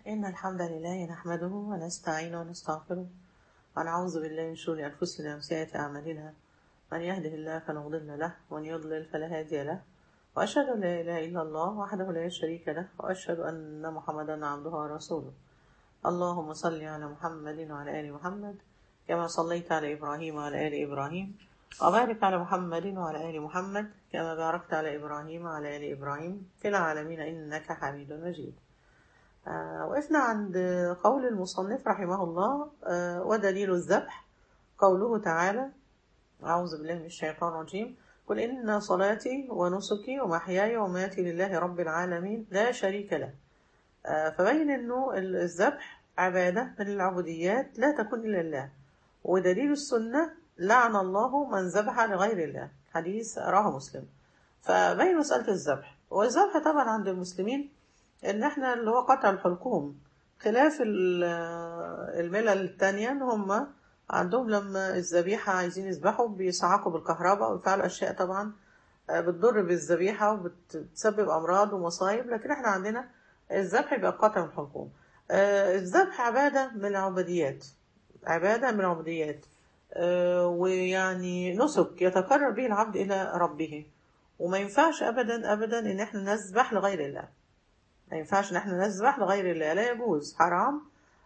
إن الحمد لله نحمده ونستعينه ونستغفره ونعوذ بالله من شرور أنفسنا وسيئات أعمالنا من يهده الله فلا مضل له ومن يضلل فلا هادي له وأشهد أن لا إله إلا الله وحده لا شريك له وأشهد أن محمدا عبده ورسوله اللهم صل على محمد وعلى آل محمد كما صليت على إبراهيم وعلى آل إبراهيم وبارك على محمد وعلى آل محمد كما باركت على إبراهيم وعلى آل إبراهيم في العالمين إنك حميد مجيد آه، وقفنا عند قول المصنف رحمه الله آه، ودليل الذبح قوله تعالى أعوذ بالله من الشيطان الرجيم قل إن صلاتي ونسكي ومحياي ومماتي لله رب العالمين لا شريك له آه، فبين أنه الذبح عبادة من العبوديات لا تكون إلا لله ودليل السنة لعن الله من ذبح لغير الله حديث رواه مسلم فبين مسألة الذبح والذبح طبعا عند المسلمين ان احنا اللي هو قطع الحلقوم خلاف ال- الملل التانية ان هم عندهم لما الذبيحة عايزين يذبحوا بيصعقوا بالكهرباء ويفعلوا اشياء طبعا آه، بتضر بالذبيحة وبتسبب امراض ومصايب لكن احنا عندنا الذبح بيبقى قطع الحلقوم آه، الذبح عبادة من العبوديات عبادة من العبوديات آه، ويعني نسك يتقرب به العبد إلى ربه وما ينفعش أبدا أبدا إن احنا نذبح لغير الله ما ينفعش إن احنا نذبح لغير الله لا يجوز حرام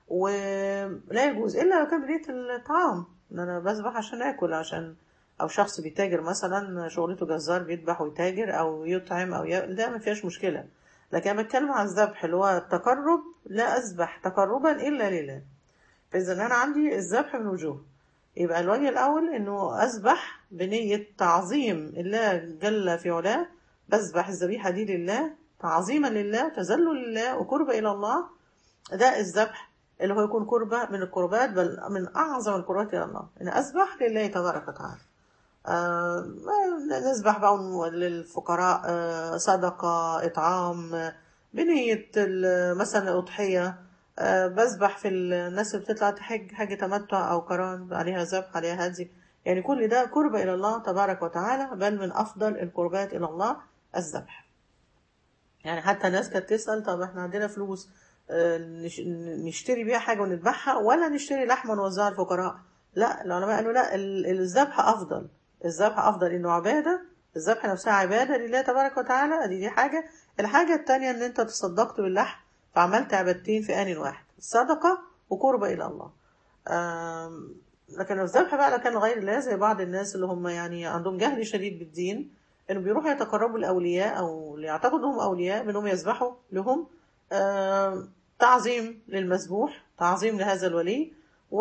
ولا يجوز إلا لو كان بنية الطعام إن أنا بذبح عشان آكل عشان أو شخص بيتاجر مثلا شغلته جزار بيذبح ويتاجر أو يطعم أو ي... ده ما فيهاش مشكلة لكن أنا بتكلم عن الذبح اللي هو التقرب لا أذبح تقربا إلا لله فإذا أنا عندي الذبح من وجوه يبقى الوجه الأول إنه أذبح بنية تعظيم الله جل في علاه بذبح الذبيحة دي لله تعظيما لله تذلل لله وقرب إلى الله ده الذبح اللي هو يكون قربة من القربات بل من أعظم القربات إلى الله إن أذبح لله تبارك وتعالى آه نذبح بقى للفقراء آه صدقة إطعام آه، بنية ال- مثلا الأضحية آه، بذبح في الناس اللي بتطلع تحج حج تمتع أو قران عليها ذبح عليها هدي يعني كل ده قرب إلى الله تبارك وتعالى بل من أفضل القربات إلى الله الذبح يعني حتى ناس كانت تسأل طب احنا عندنا فلوس آه، نش- نشتري بيها حاجة ونذبحها ولا نشتري لحمة نوزعها للفقراء لا العلماء قالوا لا ال- الذبح أفضل الذبح أفضل إنه عبادة الذبح نفسها عبادة لله تبارك وتعالى دي دي حاجة الحاجة التانية إن أنت تصدقت باللحم فعملت عبادتين في آن واحد صدقة وقربة إلى الله آم، لكن الذبح بقى لو كان غير الله زي بعض الناس اللي هم يعني عندهم جهل شديد بالدين انه بيروحوا يتقربوا الاولياء او اللي يعتقدوا انهم اولياء بانهم يذبحوا لهم آم، تعظيم للمذبوح تعظيم لهذا الولي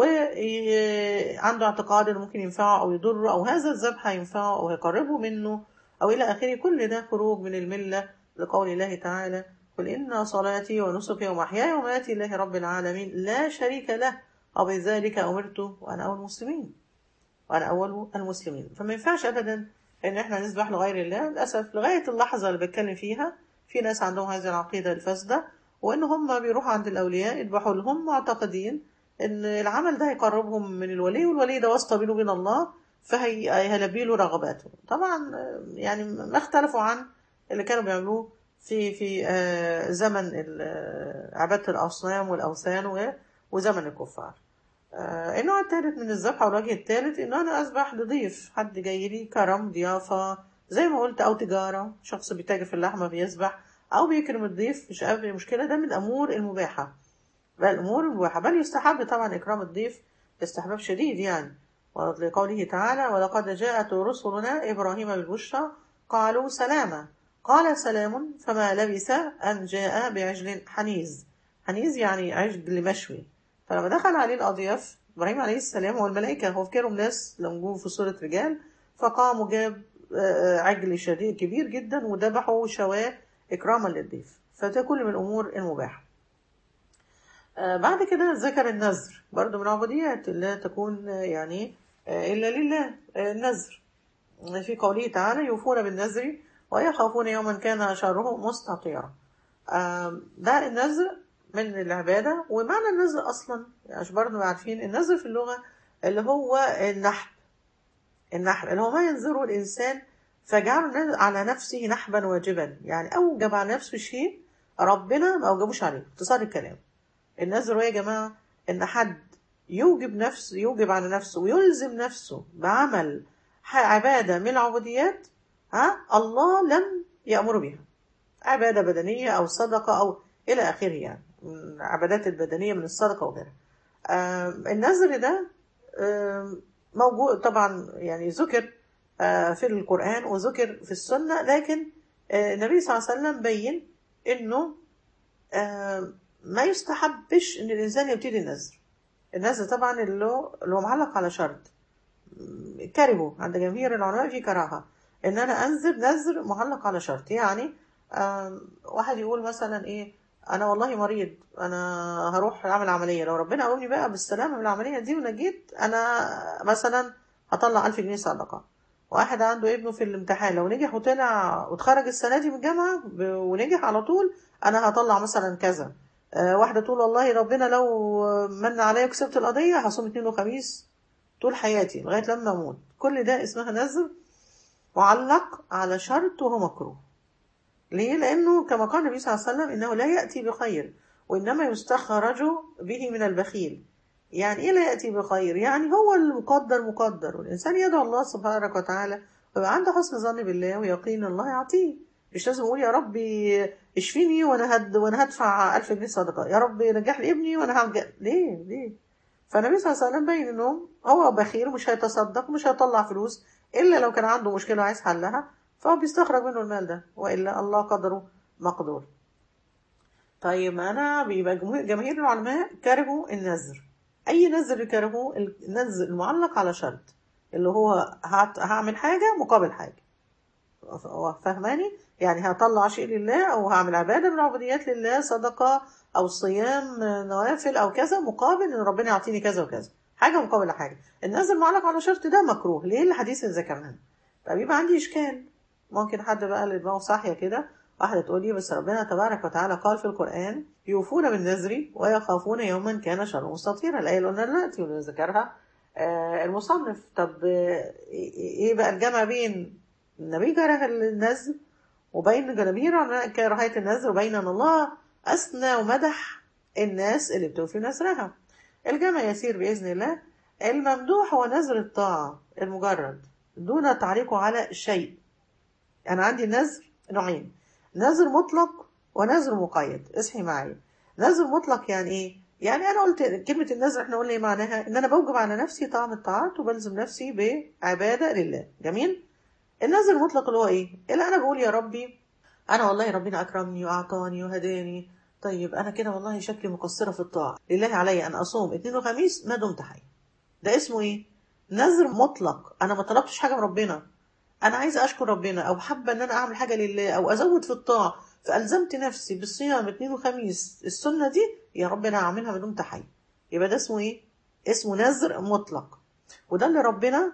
وعنده اعتقاد انه ممكن ينفعه او يضره او هذا الذبح هينفعه او هيقربه منه او الى اخره كل ده خروج من المله لقول الله تعالى قل ان صلاتي ونسكي ومحياي ومماتي لله رب العالمين لا شريك له وبذلك امرت وانا اول المسلمين وانا اول المسلمين فما ينفعش ابدا ان احنا نذبح لغير الله للاسف لغايه اللحظه اللي بتكلم فيها في ناس عندهم هذه العقيده الفاسده وان هم بيروحوا عند الاولياء يذبحوا لهم معتقدين ان العمل ده هيقربهم من الولي والولي ده واسطه بينه وبين الله فهيلبي له رغباته طبعا آه، يعني ما اختلفوا عن اللي كانوا بيعملوه في في آه، زمن ال- آه، عباده الاصنام والاوثان و- وزمن الكفار آه، النوع الثالث من الذبح او الوجه الثالث ان انا اذبح لضيف حد جاي لي كرم ضيافه زي ما قلت او تجاره شخص بيتاجر في اللحمه بيذبح او بيكرم الضيف مش قابل مشكله ده من الامور المباحه بل الامور المباحه بل يستحب طبعا اكرام الضيف استحباب شديد يعني ولقوله تعالى ولقد جاءت رسلنا ابراهيم بالبشرى قالوا سلاما قال سلام فما لبث ان جاء بعجل حنيذ حنيذ يعني عجل مشوي فلما دخل عليه الأضياف إبراهيم عليه السلام والملائكة هو فكرهم ناس لما جم في صورة رجال فقام جاب آه، عجل شديد كبير جدا وذبحه وشواه إكراما للضيف فده كل من الأمور المباحة آه، بعد كده ذكر النذر برضو من العبوديات لا تكون آه، يعني آه، إلا لله آه، النذر في قوله تعالى يوفون بالنذر ويخافون يوما كان شره مستطيرا آم، ده النذر من العبادة ومعنى النذر أصلا عشان برضه عارفين النذر في اللغة اللي هو النحب النحب اللي هو ما ينذره الإنسان فجعل على نفسه نحبا واجبا يعني أوجب على نفسه شيء ربنا ما أوجبوش عليه اختصار الكلام النذر هو يا جماعة إن حد يوجب نفسه يوجب على نفسه ويلزم نفسه بعمل ح- عبادة من العبوديات ها الله لم يأمر بها عبادة بدنية أو صدقة أو إلى آخره يعني من العبادات البدنية من الصدقة وغيرها آم، النذر ده آم، موجود طبعا يعني ذكر آه، في القرآن وذكر في السنة لكن آه، النبي صلى الله عليه وسلم بين إنه آه، ما يستحبش إن الإنسان يبتدي النذر النذر طبعا اللي هو اللي هو معلق على شرط م، كرهه عند جماهير العلماء في كراهة إن أنا أنذر نذر معلق على شرط يعني آم، واحد يقول مثلا إيه أنا والله مريض أنا هروح أعمل عملية لو ربنا قومني بقى بالسلامة من العملية دي ونجيت أنا مثلا هطلع ألف جنيه صدقة واحد عنده ابنه في الامتحان لو نجح وطلع واتخرج السنة دي من الجامعة ب- ونجح على طول أنا هطلع مثلا كذا آه، واحدة تقول والله ربنا لو من عليا وكسبت القضية هصوم اثنين وخميس طول حياتي لغاية لما أموت كل ده اسمها نذر معلق على شرط وهو مكروه ليه؟ لأنه كما قال النبي صلى الله عليه وسلم إنه لا يأتي بخير وإنما يستخرج به من البخيل يعني إيه لا يأتي بخير؟ يعني هو المقدر مقدر والإنسان يدعو الله سبحانه وتعالى ويبقى عنده حسن ظن بالله ويقين الله يعطيه مش لازم أقول يا ربي اشفيني وأنا هد وأنا هدفع ألف جنيه صدقة يا رب نجح لي ابني وأنا هرجع ليه؟ ليه؟ فالنبي صلى الله عليه وسلم بين إنه هو بخيل ومش هيتصدق ومش هيطلع فلوس إلا لو كان عنده مشكلة عايز حلها فهو بيستخرج منه المال ده وإلا الله قدره مقدور طيب أنا بيبقى جمهور- جماهير العلماء كرهوا النذر أي نذر كرهوه النذر المعلق على شرط اللي هو هت- هعمل حاجة مقابل حاجة فاهماني يعني هطلع شيء لله أو هعمل عبادة من العبوديات لله صدقة أو صيام نوافل أو كذا مقابل إن ربنا يعطيني كذا وكذا حاجة مقابل حاجة النذر المعلق على شرط ده مكروه ليه الحديث اللي ذكرناه طب يبقى عندي إشكال ممكن حد بقى اللي دماغه صاحية كده واحدة تقول لي بس ربنا تبارك وتعالى قال في القرآن يوفون بالنذر ويخافون يوما كان شره مستطيرا الآية اللي قلنا دلوقتي واللي ذكرها آه، المصنف طب آه، ايه بقى الجمع بين النبي كره النذر وبين جماهير علماء كراهية النذر وبين ان الله اثنى ومدح الناس اللي بتوفي نذرها الجمع يسير باذن الله الممدوح هو نذر الطاعه المجرد دون تعليقه على شيء انا عندي النذر نوعين نذر مطلق ونذر مقيد اصحي معايا نذر مطلق يعني ايه يعني انا قلت كلمه النذر احنا قلنا ايه معناها ان انا بوجب على نفسي طعم الطاعات وبلزم نفسي بعباده لله جميل النذر المطلق اللي هو ايه اللي انا بقول يا ربي انا والله ربنا اكرمني واعطاني وهداني طيب انا كده والله شكلي مقصره في الطاعه لله علي ان اصوم اثنين وخميس ما دمت حي ده اسمه ايه نذر مطلق انا ما طلبتش حاجه من ربنا انا عايزه اشكر ربنا او حابه ان انا اعمل حاجه لله او ازود في الطاعه فالزمت نفسي بالصيام اثنين وخميس السنه دي يا رب انا هعملها ما دمت حي يبقى ده اسمه ايه اسمه نذر مطلق وده اللي ربنا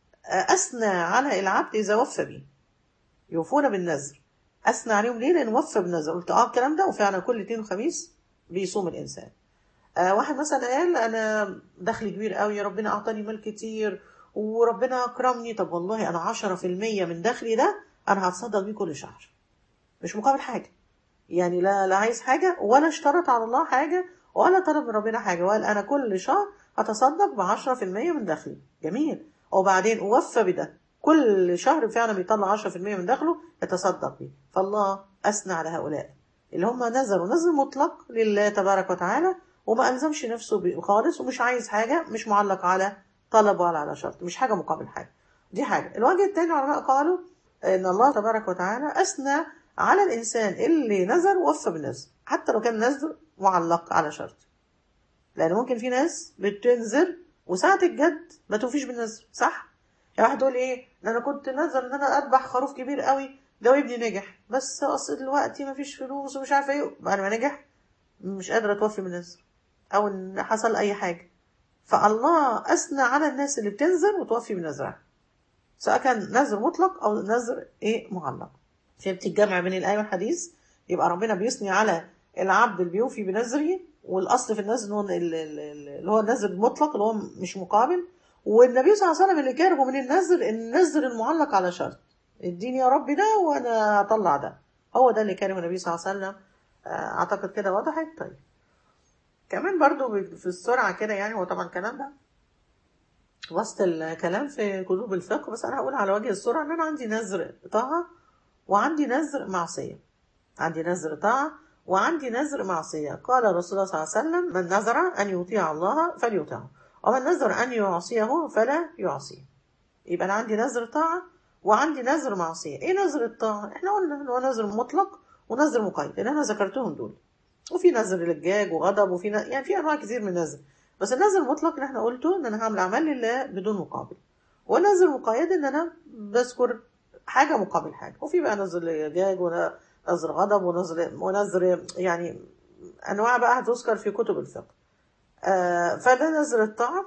اثنى على العبد اذا وفى به يوفون بالنذر اثنى عليهم ليه لان وفى بالنذر قلت اه الكلام ده وفعلا كل اثنين وخميس بيصوم الانسان آه واحد مثلا قال انا دخلي كبير قوي ربنا اعطاني مال كتير وربنا اكرمني طب والله انا عشرة في المية من دخلي ده انا هتصدق بيه كل شهر مش مقابل حاجة يعني لا لا عايز حاجة ولا اشترط على الله حاجة ولا طلب من ربنا حاجة وقال انا كل شهر هتصدق بعشرة في المية من دخلي جميل وبعدين وفى بده كل شهر فعلا بيطلع عشرة في المية من دخله يتصدق بيه فالله أثنى على هؤلاء اللي هم نذروا نذر مطلق لله تبارك وتعالى وما ألزمش نفسه خالص ومش عايز حاجة مش معلق على طلب ولا على شرط مش حاجة مقابل حاجة دي حاجة الوجه الثاني العلماء قالوا إن الله تبارك وتعالى أثنى على الإنسان اللي نذر ووفى بالنذر حتى لو كان نذر معلق على شرط لأن ممكن في ناس بتنذر وساعة الجد ما توفيش بالنذر صح؟ يعني واحد يقول إيه ده أنا كنت نذر إن أنا أذبح خروف كبير قوي ده ابني نجح بس أصل دلوقتي ما فيش فلوس ومش عارفة إيه بعد ما نجح مش قادرة توفي بالنذر أو إن حصل أي حاجة فالله أثنى على الناس اللي بتنذر وتوفي بنذرها سواء كان نذر مطلق أو نذر إيه معلق فهمت الجمع بين الآية والحديث يبقى ربنا بيثني على العبد اللي بيوفي بنذره والأصل في النذر هو اللي هو النذر المطلق اللي هو مش مقابل والنبي صلى الله عليه وسلم اللي كارهه من النذر النذر المعلق على شرط اديني يا رب ده وانا اطلع ده هو ده اللي كارهه النبي صلى الله عليه وسلم اعتقد كده وضحت طيب كمان برضو في السرعة كده يعني هو طبعا الكلام ده وسط الكلام في كتب الفقه بس أنا هقول على وجه السرعة إن أنا عندي نذر طاعة وعندي نذر معصية عندي نذر طاعة وعندي نذر معصية قال الرسول صلى الله عليه وسلم من نذر أن يطيع الله فليطيعه ومن نذر أن يعصيه فلا يعصيه يبقى أنا عندي نذر طاعة وعندي نذر معصية إيه نذر الطاعة؟ إحنا قلنا إن هو نذر مطلق ونذر مقيد اللي أنا ذكرتهم دول وفي نذر للجاج وغضب وفي ن... يعني في أنواع كتير من النذر بس النذر المطلق اللي إحنا قلته إن أنا هعمل أعمال لله بدون مقابل والنذر المقيد إن أنا بذكر حاجة مقابل حاجة وفي بقى نذر للجاج ونذر غضب ونذر ونذر يعني أنواع بقى هتذكر في كتب الفقه آه فده نذر الطاعة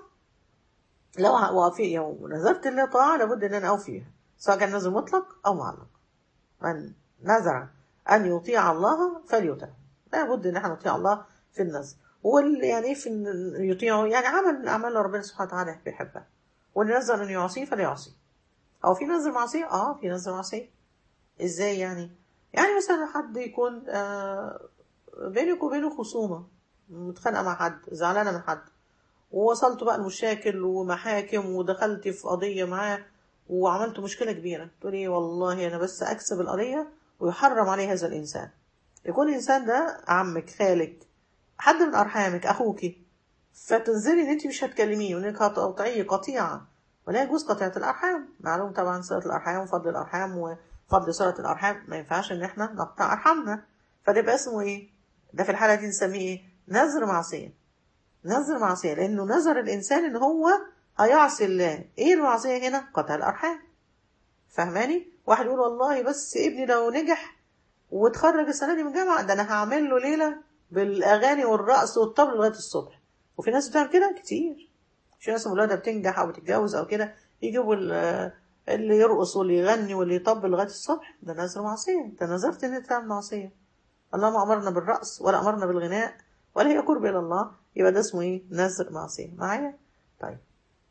لو وفي يوم نذرت لله طاعة لابد إن أنا أوفيها سواء كان نذر مطلق أو معلق من نذر أن يطيع الله فليطع لابد إن احنا نطيع الله في النذر واللي يعني في يطيعه يعني عمل من أعمال ربنا سبحانه وتعالى بيحبها واللي نذر أن يعصيه فليعصي أو في نذر معصية آه في نذر معصية إزاي يعني يعني مثلا حد يكون آه بينك وبينه خصومة متخانقة مع حد زعلانة من حد ووصلت بقى المشاكل ومحاكم ودخلت في قضية معاه وعملت مشكلة كبيرة تقولي والله أنا بس أكسب القضية ويحرم عليه هذا الإنسان يكون الإنسان ده عمك خالك حد من أرحامك أخوك فتنزلي إن أنت مش هتكلميه وإنك هتقطعيه قطيعة ولا يجوز قطيعة الأرحام معلوم طبعا صلة الأرحام وفضل الأرحام وفضل صلة الأرحام ما ينفعش إن إحنا نقطع أرحامنا فده يبقى اسمه إيه؟ ده في الحالة دي نسميه إيه؟ نذر معصية نذر معصية لأنه نذر الإنسان إن هو هيعصي الله إيه المعصية هنا؟ قطع الأرحام فاهماني؟ واحد يقول والله بس ابني لو نجح وتخرج السنة دي من الجامعة ده أنا هعمل له ليلة بالأغاني والرقص والطبل لغاية الصبح وفي ناس بتعمل كده كتير في ناس ولادها بتنجح أو بتتجوز أو كده يجيبوا اللي يرقص واللي يغني واللي يطبل لغاية الصبح ده نذر معصية ده نذرت إن أنت تعمل معصية الله ما أمرنا بالرقص ولا أمرنا بالغناء ولا هي قرب إلى الله يبقى ده اسمه إيه؟ نذر معصية معايا؟ طيب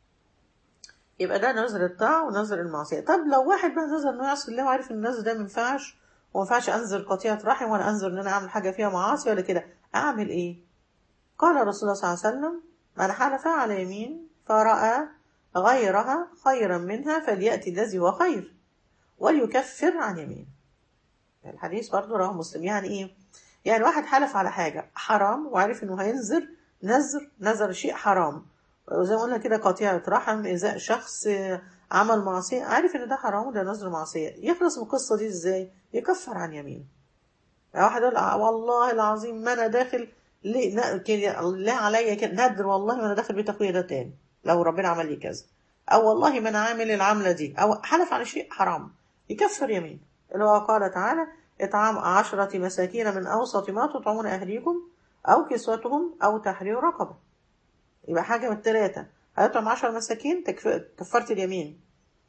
يبقى ده نذر الطاعة ونذر المعصية طب لو واحد بقى نذر إنه يعصي الله وعارف إن النذر ده ما ينفعش وما ينفعش أنذر قطيعة رحم ولا أنذر إن أنا أعمل حاجة فيها معاصي ولا كده أعمل إيه؟ قال رسول الله صلى الله عليه وسلم من حلف على يمين فرأى غيرها خيرا منها فليأتي الذي هو خير وليكفر عن يمين الحديث برضه رواه مسلم يعني إيه؟ يعني واحد حلف على حاجة حرام وعارف إنه هينذر نذر نذر شيء حرام وزي ما قلنا كده قطيعة رحم إذا شخص عمل معصية عارف إن ده حرام وده نذر معصية يخلص من القصة دي إزاي؟ يكفر عن يمين واحد يقول والله العظيم ما أنا داخل ليه لا عليا كده ندر والله ما أنا داخل بيت أخويا ده تاني لو ربنا عمل لي كذا أو والله ما أنا عامل العملة دي أو حلف على شيء حرام يكفر يمين اللي هو قال تعالى إطعام عشرة مساكين من أوسط ما تطعمون أهليكم أو كسوتهم أو تحرير رقبة يبقى حاجة من التلاتة هيطعم عشر مساكين كفرت اليمين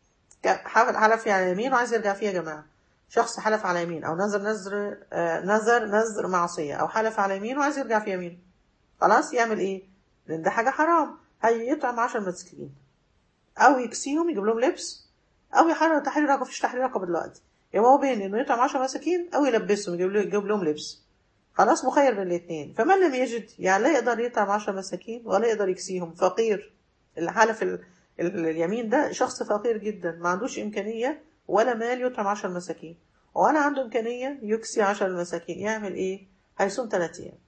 حلف على يمين وعايز يرجع فيها يا جماعة شخص حلف على يمين أو نذر نذر آه نذر نذر معصية أو حلف على يمين وعايز يرجع في يمين خلاص يعمل إيه؟ لأن ده حاجة حرام هيطعم عشر مساكين أو يكسيهم يجيب لهم لبس أو يحرر تحرير رقبة مفيش تحرير رقبة دلوقتي يبقى هو بين إنه يطعم عشر مساكين أو يلبسهم يجيب لهم, يجيب لهم لبس خلاص مخير بين الاثنين فمن لم يجد يعني لا يقدر يطعم عشر مساكين ولا يقدر يكسيهم فقير اللي حلف ال... ال... اليمين ده شخص فقير جدا ما عندوش إمكانية ولا مال يطعم عشر مساكين ولا عنده إمكانية يكسي عشر مساكين يعمل إيه؟ هيصوم ثلاث أيام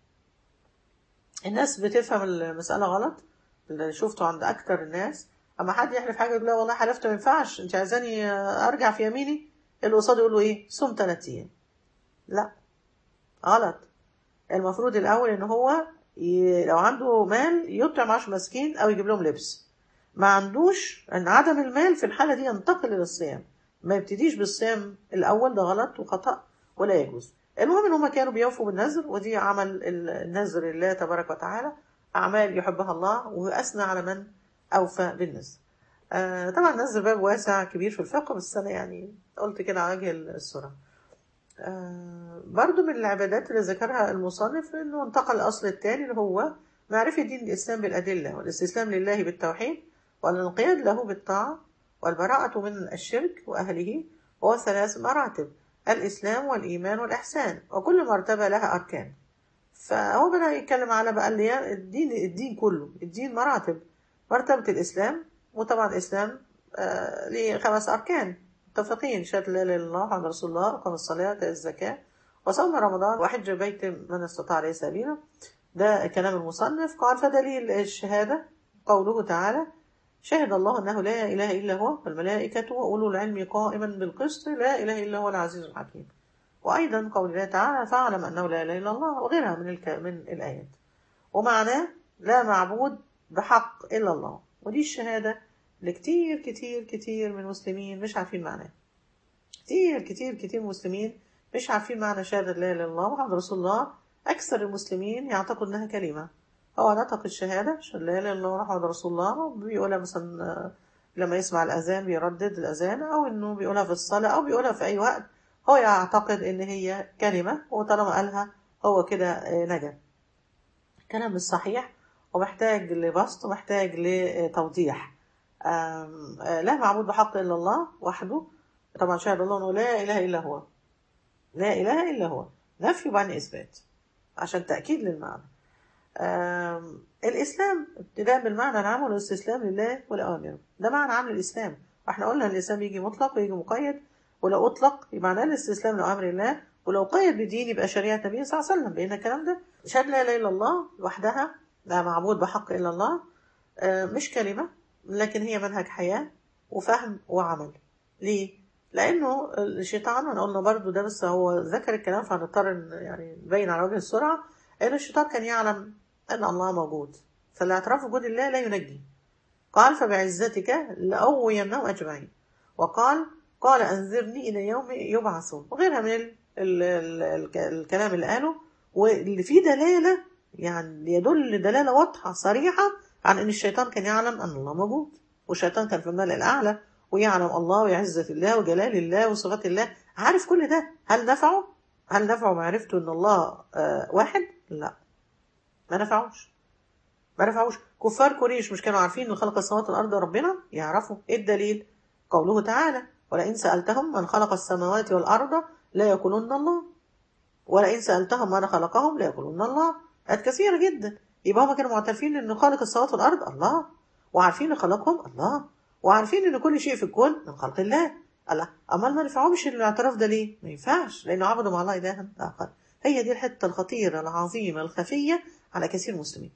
الناس بتفهم المسألة غلط اللي شفته عند أكتر الناس أما حد يحلف حاجة يقول لا والله حلفت ما ينفعش أنت عايزاني أرجع في يميني اللي قصاده يقول له إيه؟ صوم ثلاث أيام لا غلط المفروض الأول إن هو ي... لو عنده مال يطعم عشر مسكين أو يجيب لهم لبس ما عندوش أن عدم المال في الحالة دي ينتقل إلى الصيام ما يبتديش بالصيام الأول ده غلط وخطأ ولا يجوز المهم إن هما كانوا بيوفوا بالنذر ودي عمل النذر لله تبارك وتعالى أعمال يحبها الله وأثنى على من أوفى بالنذر آه طبعا النذر باب واسع كبير في الفقه بس أنا يعني قلت كده على وجه السرعة آه برضو من العبادات اللي ذكرها المصنف انه انتقل الاصل الثاني اللي هو معرفة دين الاسلام بالادلة والاستسلام لله بالتوحيد والانقياد له بالطاعة والبراءة من الشرك واهله وهو ثلاث مراتب الاسلام والايمان والاحسان وكل مرتبة لها اركان فهو بدأ يتكلم على بقى اللي هي الدين الدين كله الدين مراتب مرتبة الإسلام وطبعا الإسلام آه ليه خمس أركان متفقين شهادة لا إله إلا الله محمد رسول الله وقام الصلاة وآتاء الزكاة وصوم رمضان وحج بيت من استطاع عليه سبيلا ده كلام المصنف قال فدليل الشهادة قوله تعالى شهد الله أنه لا إله إلا هو والملائكة وأولو العلم قائما بالقسط لا إله إلا هو العزيز الحكيم وأيضا قول الله تعالى فاعلم أنه لا إله إلا الله وغيرها من, الك... من الآيات ومعناه لا معبود بحق إلا الله ودي الشهادة لكتير كتير كتير من المسلمين مش عارفين معناه كتير كتير كتير مسلمين مش عارفين معنى شهادة لا إله إلا الله محمد رسول الله أكثر المسلمين يعتقد إنها كلمة هو نطق الشهادة لا إله إلا الله محمد رسول الله بيقولها مثلا لما يسمع الأذان بيردد الأذان أو إنه بيقولها في الصلاة أو بيقولها في أي وقت هو يعتقد إن هي كلمة وطالما قالها هو كده نجا كلام مش صحيح ومحتاج لبسط ومحتاج لتوضيح لا معبود بحق إلا الله وحده طبعا شهد الله أنه لا إله إلا هو لا إله إلا هو نفي وبعدين إثبات عشان تأكيد للمعنى الإسلام ابتداء بالمعنى العام والاستسلام لله والأوامر ده معنى عام للإسلام واحنا قلنا الإسلام يجي مطلق ويجي مقيد ولو أطلق يبقى معناه الاستسلام لأوامر الله ولو قيد بدين يبقى شريعة النبي صلى الله عليه وسلم بين الكلام ده شهادة لا إله إلا الله لوحدها لا معبود بحق إلا الله مش كلمة لكن هي منهج حياة وفهم وعمل ليه؟ لأنه الشيطان أنا قلنا برضو ده بس هو ذكر الكلام فهنضطر يعني نبين على وجه السرعة إن الشيطان كان يعلم أن الله موجود فالاعتراف بوجود الله لا ينجي قال فبعزتك لأغوينهم أجمعين وقال قال أنذرني إلى يوم يبعثون وغيرها من ال ال ال الكلام اللي قاله واللي فيه دلالة يعني يدل دلالة واضحة صريحة عن أن الشيطان كان يعلم أن الله موجود والشيطان كان في الملأ الأعلى ويعلم الله وعزة الله وجلال الله وصفات الله عارف كل ده هل نفعه؟ هل نفعه معرفته أن الله واحد؟ لا ما نفعوش ما نفعوش كفار قريش مش كانوا عارفين ان خلق السماوات والارض ربنا يعرفوا ايه الدليل قوله تعالى ولئن سالتهم من خلق السماوات والارض لا يقولون الله ولئن سالتهم من خلقهم لا يقولون الله آيات كثيره جدا يبقى هم كانوا معترفين ان خالق السماوات والارض الله وعارفين ان خلقهم الله وعارفين ان كل شيء في الكون من خلق الله الله امال ما نفعهمش الاعتراف ده ليه ما ينفعش لانه عبدوا مع الله الها اخر هي دي الحته الخطيره العظيمه الخفيه على كثير مسلمين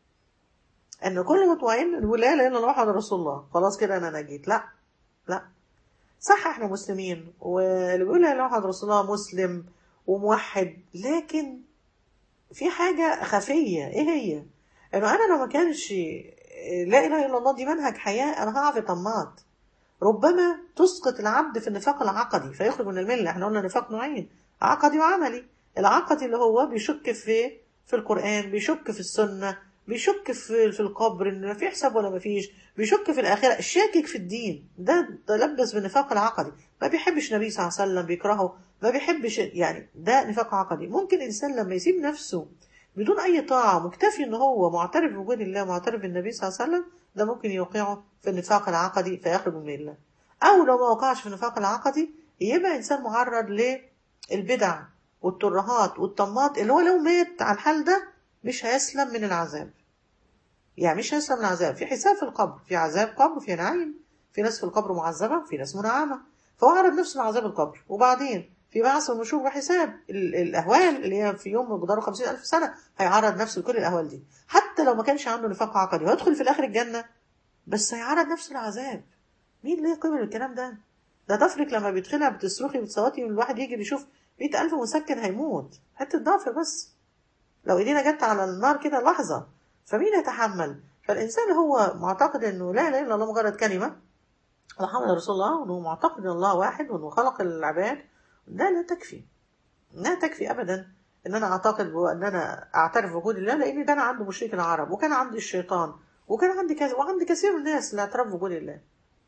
ان كل مطمئن يقول لا اله الا الله محمد رسول الله خلاص كده انا نجيت لا لا صح احنا مسلمين واللي بيقول لا اله الا الله محمد رسول الله مسلم وموحد لكن في حاجه خفيه ايه هي انه انا لو ما كانش لا اله الا الله دي منهج حياه انا هقع في طماط ربما تسقط العبد في النفاق العقدي فيخرج من المله احنا قلنا نفاق نوعين عقدي وعملي العقدي اللي هو بيشك في في القرآن بيشك في السنة بيشك في في القبر ان في حساب ولا ما فيش بيشك في الاخره شاكك في الدين ده تلبس بالنفاق العقدي ما بيحبش النبي صلى الله عليه وسلم بيكرهه ما بيحبش يعني ده نفاق عقدي ممكن الانسان لما يسيب نفسه بدون اي طاعه مكتفي ان هو معترف بوجود الله معترف بالنبي صلى الله عليه وسلم ده ممكن يوقعه في النفاق العقدي فيخرج من الله او لو ما وقعش في النفاق العقدي يبقى انسان معرض للبدع والترهات والطماط اللي هو لو مات على الحال ده مش هيسلم من العذاب يعني مش هيسلم من العذاب في حساب في القبر في عذاب قبر في نعيم في ناس في القبر معذبة في ناس منعمة فهو عرض نفسه لعذاب القبر وبعدين في بعث والنشور وحساب الأهوال اللي هي في يوم مقداره خمسين ألف سنة هيعرض نفسه لكل الأهوال دي حتى لو ما كانش عنده نفاق عقدي ويدخل في الآخر الجنة بس هيعرض نفسه لعذاب مين ليه قبل الكلام ده ده ضفرك لما بيدخلها بتصرخي وتصوتي والواحد يجي يشوف مئة ألف مسكن هيموت حتة ضعف بس لو ايدينا جت على النار كده لحظة فمين يتحمل فالإنسان هو معتقد أنه لا إله إلا الله مجرد كلمة محمد رسول الله وأنه معتقد أن الله واحد وأنه خلق العباد ده لا تكفي لا تكفي أبدا أن أنا أعتقد أن أنا أعترف بوجود الله لأن ده أنا عند مشرك العرب وكان عندي الشيطان وكان عندي كذا وعند كثير من الناس اللي اعترف بوجود الله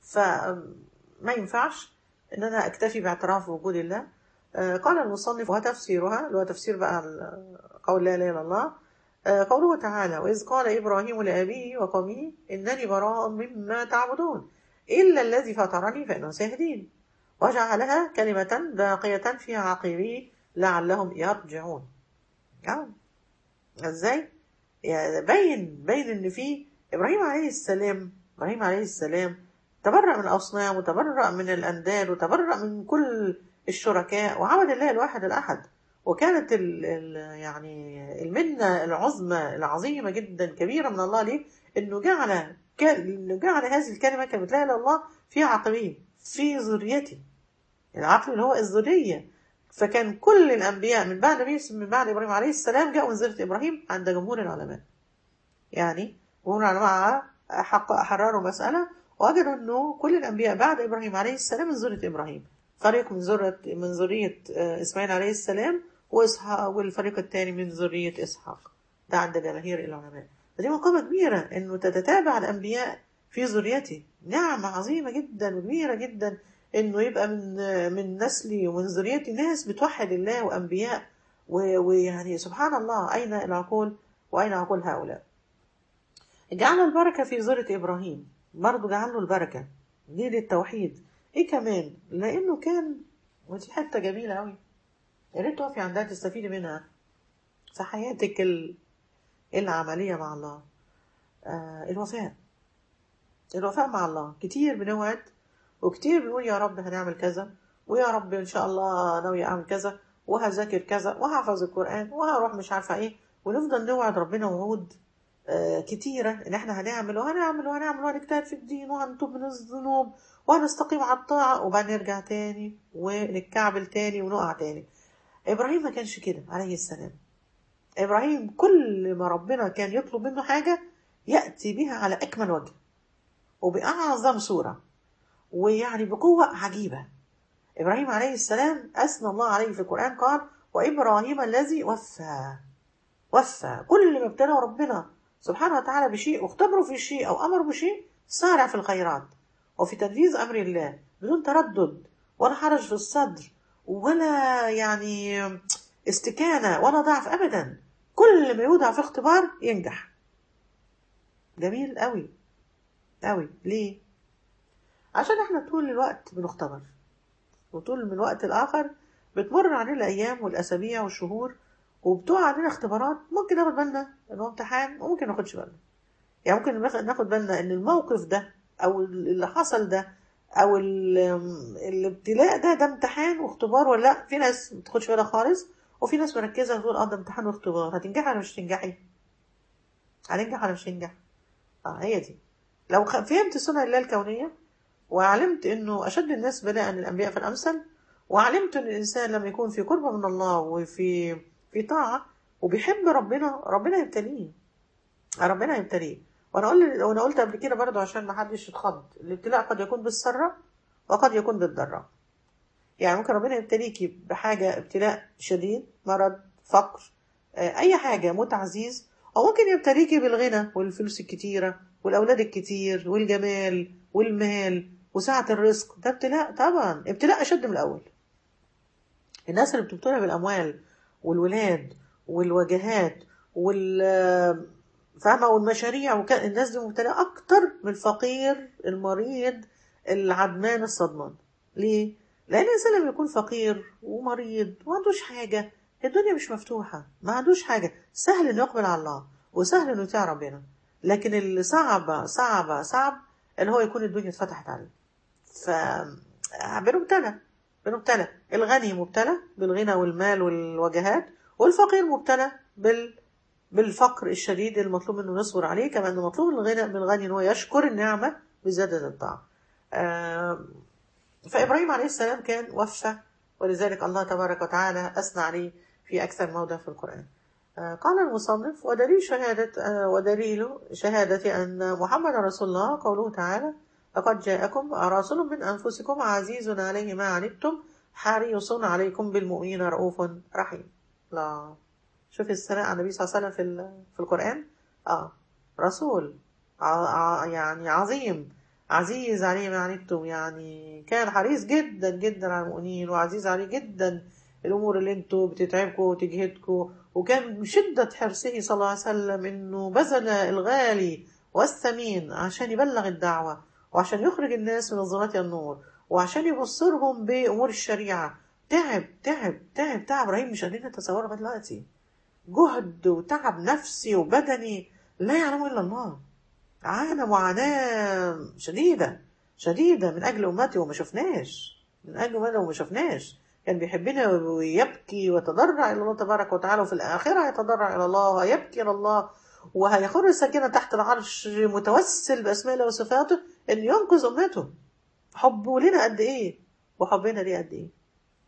فما ينفعش أن أنا أكتفي باعتراف بوجود الله قال المصنف وتفسيرها اللي هو تفسير بقى قول لا اله الا الله قوله تعالى وإذ قال إبراهيم لأبيه وقومه إنني براء مما تعبدون إلا الذي فطرني فإنه سيهدين وجعلها كلمة باقية في عقبه لعلهم يرجعون يعني ازاي يعني باين باين ان في ابراهيم عليه السلام ابراهيم عليه السلام تبرأ من الاصنام وتبرأ من الانداد وتبرأ من كل الشركاء وعبد الله الواحد الاحد وكانت ال ال يعني المنه العظمى العظيمه جدا كبيره من الله ليه انه جعل ك- انه جعل هذه الكلمه كلمه لا اله الا الله في عقبين في ذريته العقل اللي هو الذريه فكان كل الانبياء من بعد نبي من بعد ابراهيم عليه السلام جاءوا من ذريه ابراهيم عند جمهور العلماء يعني جمهور العلماء حق حرروا مساله وجدوا انه كل الانبياء بعد ابراهيم عليه السلام من ذريه ابراهيم فريق من ذريه من ذريه آه، اسماعيل عليه السلام واسحاق والفريق الثاني من ذريه اسحاق ده عند جماهير العلماء فدي مقامة كبيرة انه تتتابع الانبياء في ذريته نعمة عظيمة جدا وكبيرة جدا انه يبقى من من نسلي ومن ذريتي ناس بتوحد الله وانبياء و- ويعني سبحان الله اين العقول واين عقول هؤلاء جعل البركة في ذرية ابراهيم برضه جعل له البركة دي للتوحيد ايه كمان لانه كان ودي حتة جميلة قوي يا ريت تقفي عندها تستفيدي منها في حياتك ال- العملية مع الله آه الوفاء الوفاء مع الله كتير بنوعد وكتير بنقول يا رب هنعمل كذا ويا رب ان شاء الله ناوي اعمل كذا وهذاكر كذا وهحفظ القران وهروح مش عارفه ايه ونفضل نوعد ربنا وعود آه كتيره ان احنا هنعمل وهنعمل وهنعمل وهنجتهد في الدين وهنتوب من الذنوب وهنستقيم على الطاعه وبعدين نرجع تاني ونتكعبل تاني ونقع تاني ابراهيم ما كانش كده عليه السلام ابراهيم كل ما ربنا كان يطلب منه حاجه ياتي بها على اكمل وجه وباعظم صوره ويعني بقوه عجيبه ابراهيم عليه السلام اثنى الله عليه في القران قال وابراهيم الذي وفى وفى كل ما ابتلاه ربنا سبحانه وتعالى بشيء واختبره في شيء او امر بشيء سارع في الخيرات وفي تنفيذ امر الله بدون تردد ولا حرج في الصدر ولا يعني استكانه ولا ضعف ابدا كل ما يوضع في اختبار ينجح جميل قوي قوي ليه عشان احنا طول الوقت بنختبر وطول من وقت لاخر بتمر علينا الايام والاسابيع والشهور وبتقع علينا اختبارات ممكن ناخد بالنا ان هو امتحان وممكن ما ناخدش بالنا يعني ممكن ناخد ناخد بالنا ان الموقف ده او اللي حصل ده او ال- الابتلاء ده ده امتحان واختبار ولا لا في ناس ما تاخدش بالها خالص وفي ناس مركزه تقول اه ده امتحان واختبار هتنجحي ولا مش هتنجحي هننجح ولا مش هننجح اه هي دي لو خ- فهمت سنن الله الكونيه وعلمت انه اشد الناس بلاء الانبياء في الامثل وعلمت ان الانسان لما يكون في قرب من الله وفي في طاعه وبيحب ربنا ربنا يبتليه ربنا يبتليه وانا قلت وانا قلت قبل كده برضه عشان ما حدش يتخض الابتلاء قد يكون بالسراء وقد يكون بالضراء يعني ممكن ربنا يبتليكي بحاجه ابتلاء شديد مرض فقر آه، اي حاجه موت عزيز او ممكن يبتليكي بالغنى والفلوس الكتيره والاولاد الكتير والجمال والمال وسعه الرزق ده ابتلاء طبعا ابتلاء اشد من الاول الناس اللي بتبتلى بالاموال والولاد والوجهات وال فاهمه والمشاريع وكان الناس دي مبتلاه اكتر من الفقير المريض العدمان الصدمان ليه لان الانسان لما يكون فقير ومريض وما عندوش حاجه الدنيا مش مفتوحه ما عندوش حاجه سهل انه يقبل على الله وسهل انه يطيع ربنا لكن اللي صعب صعب صعب اللي هو يكون الدنيا اتفتحت عليه ف بنبتلى بنبتلى الغني مبتلى بالغنى والمال والوجهات والفقير مبتلى بال بالفقر الشديد المطلوب منه نصبر عليه كما انه مطلوب من الغنى من الغني ان هو يشكر النعمه بزياده الطاعه. آه، فابراهيم عليه السلام كان وفى ولذلك الله تبارك وتعالى اثنى عليه في اكثر موضع في القران. آه، قال المصنف ودليل شهادة آه، ودليل شهادة أن محمد رسول الله قوله تعالى لقد جاءكم رسول من أنفسكم عزيز عليه ما عنتم حريص عليكم بالمؤمنين رؤوف رحيم لا شوف الثناء على النبي صلى الله عليه وسلم في ال- في القرآن اه رسول ع- ع- يعني عظيم عزيز عليه ما عنتم يعني كان حريص جدا جدا على المؤمنين وعزيز عليه جدا الامور اللي انتوا بتتعبكم وتجهدكم وكان من شدة حرصه صلى الله عليه وسلم انه بذل الغالي والثمين عشان يبلغ الدعوة وعشان يخرج الناس من الظلمات إلى النور وعشان يبصرهم بأمور الشريعة تعب تعب تعب تعب رهيب مش قادرين نتصوره لغاية دلوقتي جهد وتعب نفسي وبدني لا يعلمه الا الله عانى معاناه شديده شديده من اجل امتي وما شفناش من اجل امتي وما شفناش كان بيحبنا ويبكي ويتضرع الى الله تبارك وتعالى وفي الاخره يتضرع الى الله ويبكي الى الله وهيخر السكينه تحت العرش متوسل باسماء الله وصفاته ان ينقذ امته حبه لنا قد ايه وحبنا ليه قد ايه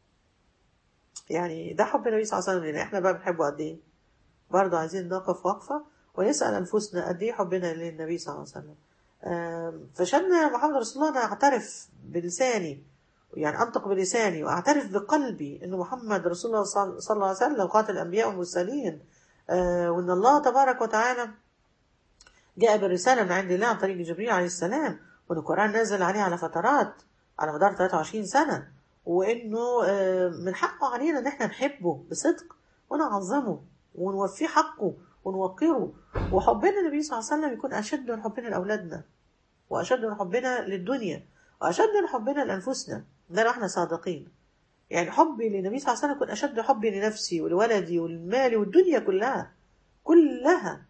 يعني ده حب النبي صلى الله عليه وسلم لنا احنا بقى بنحبه قد ايه برضه عايزين نقف وقفه ونسال انفسنا قد ايه حبنا للنبي صلى الله عليه وسلم آم، فشان محمد رسول الله انا اعترف بلساني يعني انطق بلساني واعترف بقلبي ان محمد رسول الله صلى صلى الله عليه وسلم قاتل الانبياء والمرسلين آه، وان الله تبارك وتعالى جاء بالرساله من عند الله عن طريق جبريل عليه السلام وان القران نزل عليه على فترات على مدار 23 سنه وانه آه، من حقه علينا ان احنا نحبه بصدق ونعظمه ونوفيه حقه ونوقره وحبنا للنبي صلى الله عليه وسلم يكون اشد من حبنا لاولادنا واشد من حبنا للدنيا واشد من حبنا لانفسنا ده لو احنا صادقين يعني حبي للنبي صلى الله عليه وسلم يكون اشد حبي لنفسي ولولدي ولمالي والدنيا كلها كلها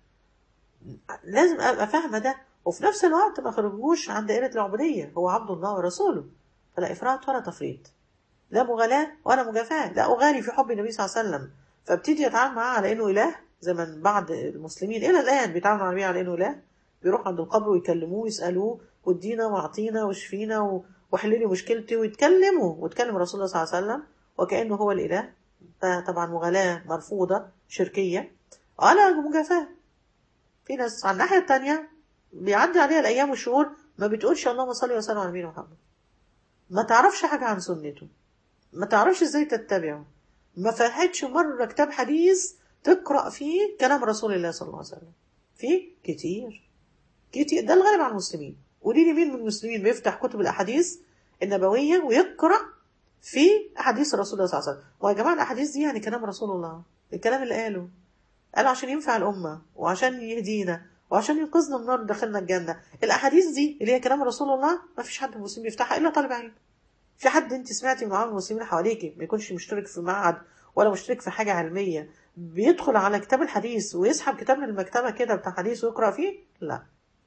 لازم ابقى فاهمه ده وفي نفس الوقت ما خرجوش عن دائره العبوديه هو عبد الله ورسوله فلا افراط ولا تفريط لا مغالاه ولا مجافاه لا اغالي في حب النبي صلى الله عليه وسلم فابتدي اتعامل معاه على انه اله زي ما بعض المسلمين الى الان بيتعاملوا مع النبي على انه اله بيروحوا عند القبر ويكلموه ويسالوه وادينا واعطينا واشفينا و- وحل لي مشكلتي ويتكلموا ويتكلم رسول الله صلى الله عليه وسلم وكانه هو الاله فطبعا مغالاه مرفوضه شركيه على مجافاه في ناس على الناحيه الثانيه بيعدي عليها الايام والشهور ما بتقولش اللهم صل وسلم على نبينا محمد ما تعرفش حاجه عن سنته ما تعرفش ازاي تتبعه ما فتحتش مره كتاب حديث تقرا فيه كلام رسول الله صلى الله عليه وسلم في كتير كتير ده الغالب على المسلمين قولي لي مين من المسلمين بيفتح كتب الاحاديث النبويه ويقرا في احاديث رسول الله صلى الله عليه وسلم ويا جماعه الاحاديث دي يعني كلام رسول الله الكلام اللي قاله قال عشان ينفع الامه وعشان يهدينا وعشان ينقذنا من النار ودخلنا الجنه الاحاديث دي اللي هي كلام رسول الله ما فيش حد من المسلمين بيفتحها الا طالب علم في حد انت سمعتي من عوام المسلمين حواليكي ما يكونش مشترك في معهد ولا مشترك في حاجه علميه بيدخل على كتاب الحديث ويسحب كتاب من المكتبه كده بتاع حديث ويقرا فيه لا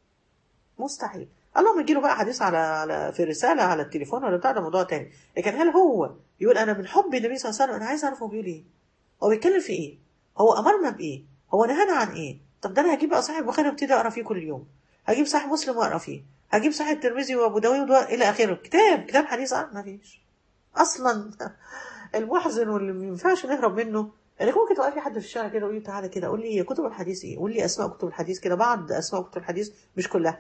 مستحيل اللهم يجي له بقى حديث على على في رساله على التليفون ولا بتاع ده موضوع تاني لكن هل هو يقول انا من حب النبي صلى الله عليه وسلم انا عايز اعرف هو بيقول ايه هو بيتكلم في ايه هو امرنا بايه هو نهانا عن ايه طب ده انا هجيب بقى صحيح البخاري وابتدي اقرا فيه كل يوم هجيب صحيح مسلم واقرا فيه هجيب صحيح الترمذي وابو داوود و- الى اخره كتاب كتاب حديث اه ما فيش اصلا المحزن واللي ما ينفعش نهرب منه انك ممكن توقفي حد في الشارع كده وقولي تعالى كده قول لي كتب الحديث ايه قول لي اسماء كتب الحديث كده بعض اسماء كتب الحديث مش كلها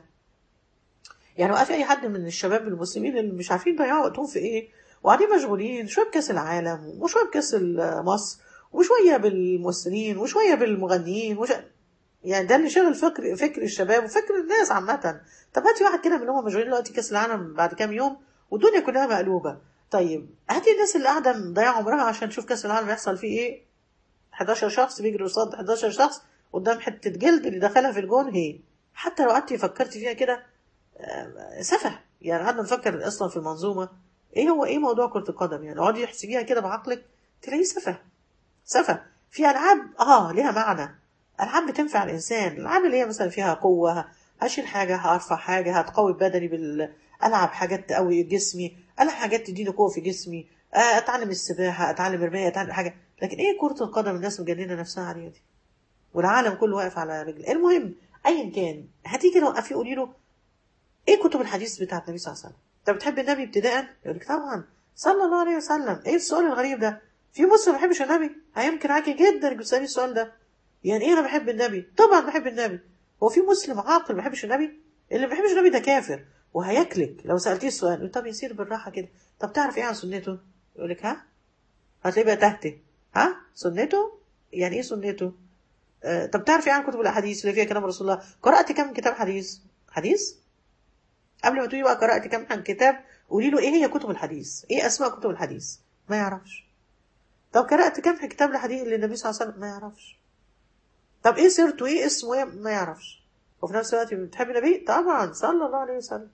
يعني وقفي اي حد من الشباب المسلمين اللي مش عارفين يضيعوا وقتهم في ايه وقاعدين مشغولين شويه بكاس العالم وشويه بكاس مصر وشويه بالممثلين وشويه بالمغنيين وش... يعني ده اللي شغل فكر فكر الشباب وفكر الناس عامه طب هاتي واحد كده من اللي هم مشغولين دلوقتي كاس العالم بعد كام يوم والدنيا كلها مقلوبه طيب هاتي الناس اللي قاعده مضيعه عمرها عشان تشوف كاس العالم يحصل فيه ايه 11 شخص بيجري قصاد 11 شخص قدام حته جلد اللي دخلها في الجون هي حتى لو قعدتي فكرتي فيها كده آه، سفه يعني قعدنا نفكر اصلا في المنظومه ايه هو ايه موضوع كره القدم يعني اقعدي احسبيها كده بعقلك تلاقيه سفه سفه في العاب اه ليها معنى العاب بتنفع الانسان الالعاب اللي هي مثلا فيها قوه هشيل حاجه هرفع حاجه هتقوي بدني بال العب حاجات تقوي جسمي العب حاجات تديني قوه في جسمي آه، اتعلم السباحه اتعلم الرمايه اتعلم حاجه لكن ايه كره القدم الناس مجننه نفسها عليها دي والعالم كله واقف على رجل المهم ايا كان هتيجي توقفي قولي له ايه كتب الحديث بتاعت النبي صلى الله عليه وسلم انت بتحب النبي ابتداء يقول لك طبعا صلى الله عليه وسلم ايه السؤال الغريب ده في مسلم ما بيحبش النبي هيمكن عاكي جدا انك تسالني السؤال ده يعني ايه انا بحب النبي طبعا بحب النبي هو في مسلم عاقل ما بيحبش النبي اللي ما بيحبش النبي ده كافر وهياكلك لو سالتيه السؤال يقول طب يصير بالراحه كده طب تعرف ايه عن سنته يقول لك ها هتلاقيه بقى تهته ها سنته يعني ايه سنته آه طب تعرف ايه عن كتب الاحاديث اللي فيها كلام رسول الله قرات كم كتاب حديث حديث قبل ما تقولي بقى قرات كم عن كتاب قولي له ايه هي كتب الحديث ايه اسماء كتب الحديث ما يعرفش طب قرات كم كتاب الحديث للنبي صلى الله عليه وسلم ما يعرفش طب ايه سيرته ايه اسمه ايه ما يعرفش وفي نفس الوقت بتحب النبي طبعا صلى الله عليه وسلم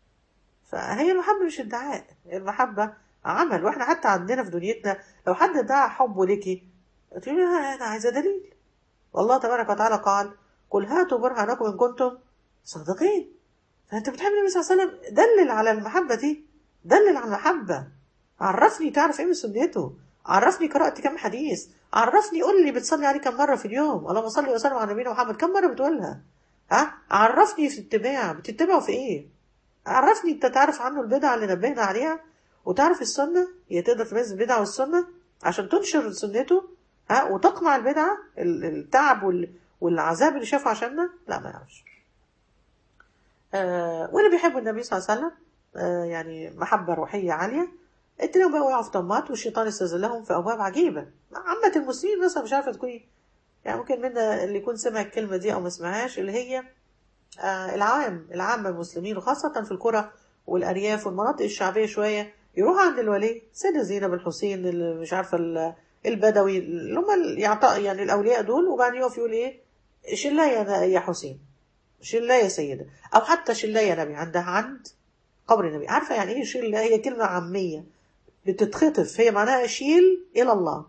فهي المحبة مش ادعاء المحبة عمل واحنا حتى عندنا في دنيتنا لو حد ادعى حبه ليكي تقول لي أنا عايزة دليل والله تبارك وتعالى قال قل هاتوا برهانكم إن كنتم صادقين فأنت بتحب النبي صلى الله عليه وسلم دلل على المحبة دي دلل على المحبة عرفني تعرف إيه من سنته عرفني قرأت كم حديث عرفني قول لي بتصلي عليه كم مرة في اليوم اللهم صل وسلم على نبينا محمد كم مرة بتقولها ها عرفني في الاتباع بتتبعه في ايه عرفني انت تعرف عنه البدعة اللي نبهنا عليها وتعرف السنة هي تقدر تميز البدعة والسنة عشان تنشر سنته ها وتقمع البدعة ال- التعب وال- والعذاب اللي شافه عشاننا لا ما يعرفش آه واللي بيحبوا النبي صلى الله عليه وسلم آه يعني محبة روحية عالية التنين بقى وقعوا في طمات والشيطان استزلهم في أبواب عجيبة عامة المسلمين مثلا مش عارفة تكون إيه. يعني ممكن منا اللي يكون سمع الكلمة دي أو ما سمعهاش اللي هي آه العام العامة المسلمين وخاصة في القرى والأرياف والمناطق الشعبية شوية يروحوا عند الولي سيدة زينب الحسين اللي مش عارفة ال- البدوي اللي هم ال- يعط- يعني الأولياء دول وبعدين يقف يقول إيه شلا يا يا حسين شلا يا سيدة أو حتى شلا يا نبي عندها عند قبر النبي عارفة يعني إيه شلا هي كلمة عامية بتتخطف هي معناها شيل إلى الله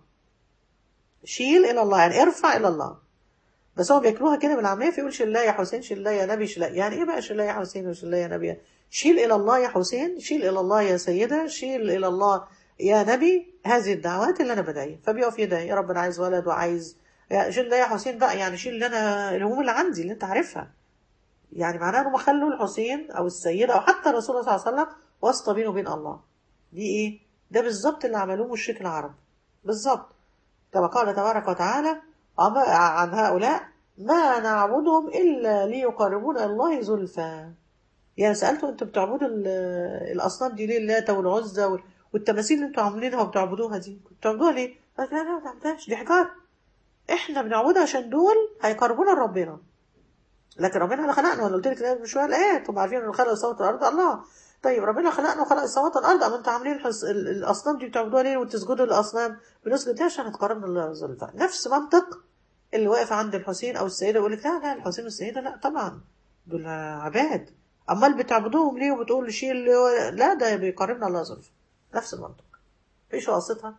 شيل إلى الله يعني ارفع إلى الله بس هو بياكلوها كده بالعامية فيقول شلا يا حسين شلا يا نبي شلا يعني ايه بقى شلا يا حسين وشلا يا نبي شيل الى الله يا حسين شيل الى الله يا سيدة شيل الى الله يا نبي هذه الدعوات اللي انا بدعيها فبيقف يدعي يا رب انا عايز ولد وعايز يا شيل يا حسين بقى يعني شيل اللي انا الهموم اللي عندي اللي انت عارفها يعني معناه انهم خلوا الحسين او السيدة او حتى الرسول صلى الله عليه وسلم واسطة بينه وبين الله دي ايه ده بالظبط اللي عملوه مشرك العرب بالظبط كما قال تبارك وتعالى عن عن هؤلاء ما نعبدهم إلا ليقربونا إلى الله زلفى يعني سألتوا أنتوا بتعبدوا ال- الأصنام دي ليه اللات والعزى وال- والتماثيل اللي أنتوا عاملينها وبتعبدوها دي كنتوا بتعبدوها ليه؟ قالت لا لا ما تعبدهاش دي حجارة إحنا بنعبدها عشان دول هيقربونا لربنا لكن ربنا اللي خلقنا وانا قلت لك من شويه الايات هم عارفين ان خلق السماوات والارض الله طيب ربنا خلقنا وخلق السماوات والارض اما انتوا عاملين الحس... ال- الاصنام دي بتعبدوها ليه وتسجدوا للاصنام بنسجد ليه عشان اتقربنا لله زلفى نفس منطق اللي واقف عند الحسين او السيده يقول لك لا لا الحسين والسيده لا طبعا دول عباد امال بتعبدوهم ليه وبتقول شيء اللي هو لا ده بيقربنا الله زلفى نفس المنطق مفيش واسطه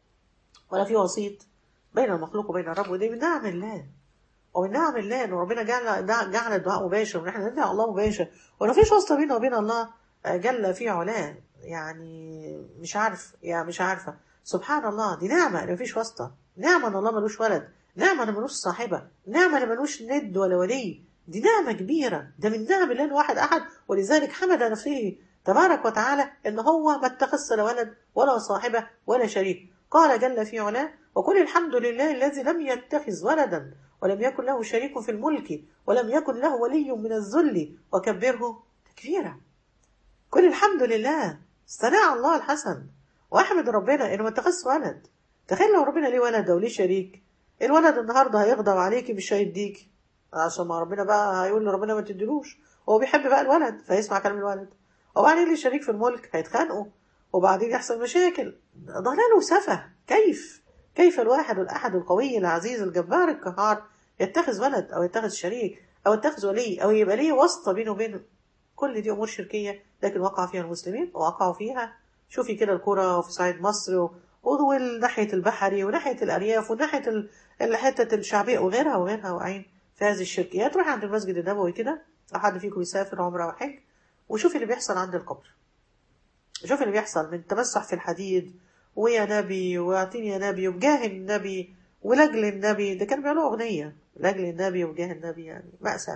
ولا في وسيط بين المخلوق وبين الرب ودي من نعم الله ومن نعم الله ان ربنا جعل جعل الدعاء مباشر وان احنا ندعي الله مباشر ولا فيش واسطه بيننا وبين الله جل في علاه يعني مش عارف يعني مش عارفه سبحان الله دي نعمه ان مفيش واسطه نعمه ان الله ملوش ولد نعمه ان ملوش صاحبه نعمه ان ملوش ند ولا ولي دي نعمه كبيره ده من نعم الله الواحد احد ولذلك حمد نفسه تبارك وتعالى ان هو ما اتخذ لا ولد ولا صاحبه ولا شريك قال جل في علاه وقل الحمد لله الذي لم يتخذ ولدا ولم يكن له شريك في الملك ولم يكن له ولي من الذل وكبره تكبيرا كل الحمد لله استناع الله الحسن واحمد ربنا انه ما اتخذش ولد تخيل لو ربنا ليه ولد او ليه شريك الولد النهارده هيغضب عليكي مش هيديك عشان ما ربنا بقى هيقول لربنا ما تديلوش هو بيحب بقى الولد فيسمع كلام الولد وبعدين ليه شريك في الملك هيتخانقوا وبعدين يحصل مشاكل ضلال وسفه كيف كيف الواحد الأحد القوي العزيز الجبار القهار يتخذ ولد أو يتخذ شريك أو يتخذ ولي أو يبقى ليه واسطة بينه وبين كل دي أمور شركية لكن وقع فيها المسلمين ووقعوا فيها شوفي كده الكرة في صعيد مصر و- وناحية البحري وناحية الأرياف وناحية ال- الحتة الشعبية وغيرها وغيرها واقعين في هذه الشركيات روحي عند المسجد النبوي كده لو حد فيكم يسافر عمرة أو حج وشوفي اللي بيحصل عند القبر شوفي اللي بيحصل من تمسح في الحديد ويا نبي واعطيني يا نبي وبجاه النبي ولاجل النبي ده كانوا بيعملوا أغنية لاجل النبي وبجاه النبي يعني مأساة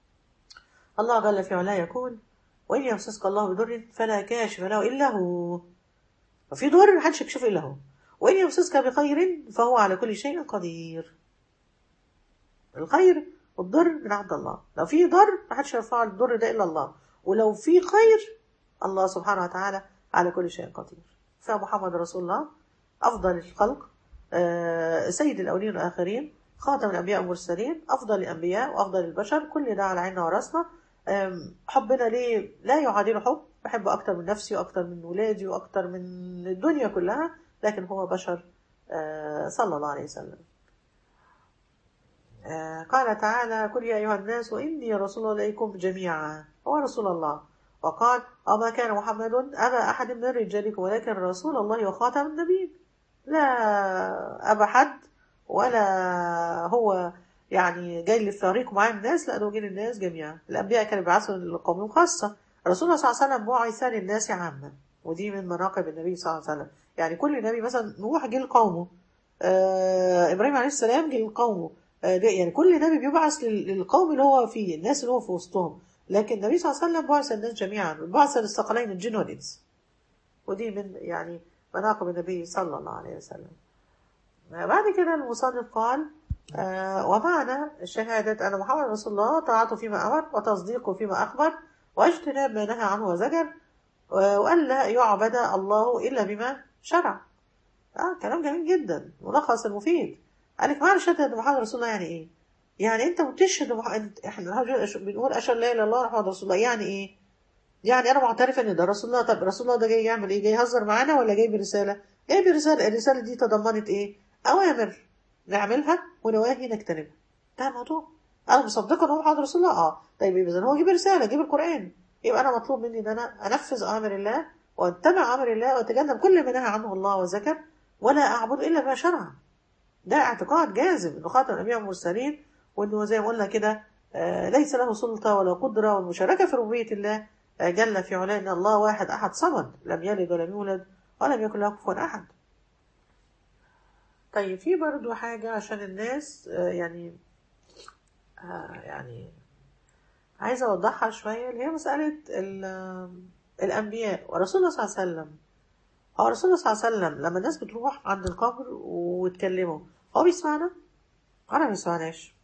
الله جل في علاه يقول وإن يمسسك الله بضر فلا كاشف له إلا هو وفي ضر محدش يكشفه إلا هو وإن يمسسك بخير فهو على كل شيء قدير الخير والضر من عند الله لو في ضر محدش يرفع الضر ده إلا الله ولو في خير الله سبحانه وتعالى على كل شيء قدير فمحمد رسول الله أفضل الخلق آه، سيد الأولين والآخرين خاتم الأنبياء والمرسلين أفضل الأنبياء وأفضل البشر كل ده على عيننا وراسنا آم، حبنا ليه لا يعادل حب بحبه أكتر من نفسي وأكتر من ولادي وأكتر من الدنيا كلها لكن هو بشر آه، صلى الله عليه وسلم آه، قال تعالى قل يا أيها الناس إني رسول الله إليكم جميعا هو رسول الله وقال أما كان محمد أبا أحد من رجالكم ولكن رسول الله وخاتم النبيين لا أبا حد ولا هو يعني جاي للفريق معاه الناس لا ده هو جاي للناس جميعا الانبياء كانوا بيبعثوا لقومهم خاصه رسول الله صلى الله عليه وسلم بعث للناس عامه ودي من مناقب النبي صلى الله عليه وسلم يعني كل نبي مثلا نوح جه لقومه آه ابراهيم عليه السلام جه لقومه آه ده- يعني كل نبي بيبعث لل- للقوم اللي هو فيه الناس اللي هو في وسطهم لكن النبي صلى الله عليه وسلم بعث الناس جميعا بعث للثقلين الجن والانس ودي من يعني مناقب النبي صلى الله عليه وسلم بعد كده المصنف قال آه ومعنى شهادة أن محمد رسول الله طاعته فيما أمر وتصديقه فيما أخبر واجتناب ما نهى عنه وزجر آه، وألا يعبد الله إلا بما شرع آه كلام جميل جدا ملخص المفيد قال لك معنى شهادة أن محمد رسول الله يعني إيه؟ يعني أنت بتشهد مح... أنت- إحنا بنقول أشهد لا إله إلا الله محمد رسول الله يعني إيه؟ يعني أنا معترف إن ده رسول الله طب رسول الله ده جاي يعمل إيه؟ جاي يهزر معانا ولا جاي برسالة؟ جاي برسالة الرسالة دي تضمنت إيه؟ أوامر نعملها ونواهي نجتنبها ده الموضوع انا مصدقه ان هو محمد رسول الله اه طيب يبقى اذا هو جيب رساله جيب القران يبقى انا مطلوب مني ان انا انفذ اوامر الله واتبع امر الله واتجنب كل ما نهى عنه الله وذكر ولا اعبد الا ما شرع ده اعتقاد جازم انه خاتم الانبياء والمرسلين وانه زي ما قلنا كده آه، ليس له سلطه ولا قدره والمشاركه في ربوبيه الله آه، جل في علاه ان الله واحد احد صمد لم يلد ولم يولد ولم يكن له كفوا احد طيب في برضو حاجة عشان الناس آه، يعني آه، يعني عايزة أوضحها شوية اللي هي مسألة ال- آه، الأنبياء ورسول الله صلى الله عليه وسلم هو رسول الله صلى الله عليه وسلم لما الناس بتروح عند القبر وتكلمه هو بيسمعنا؟ أنا ما بيسمعناش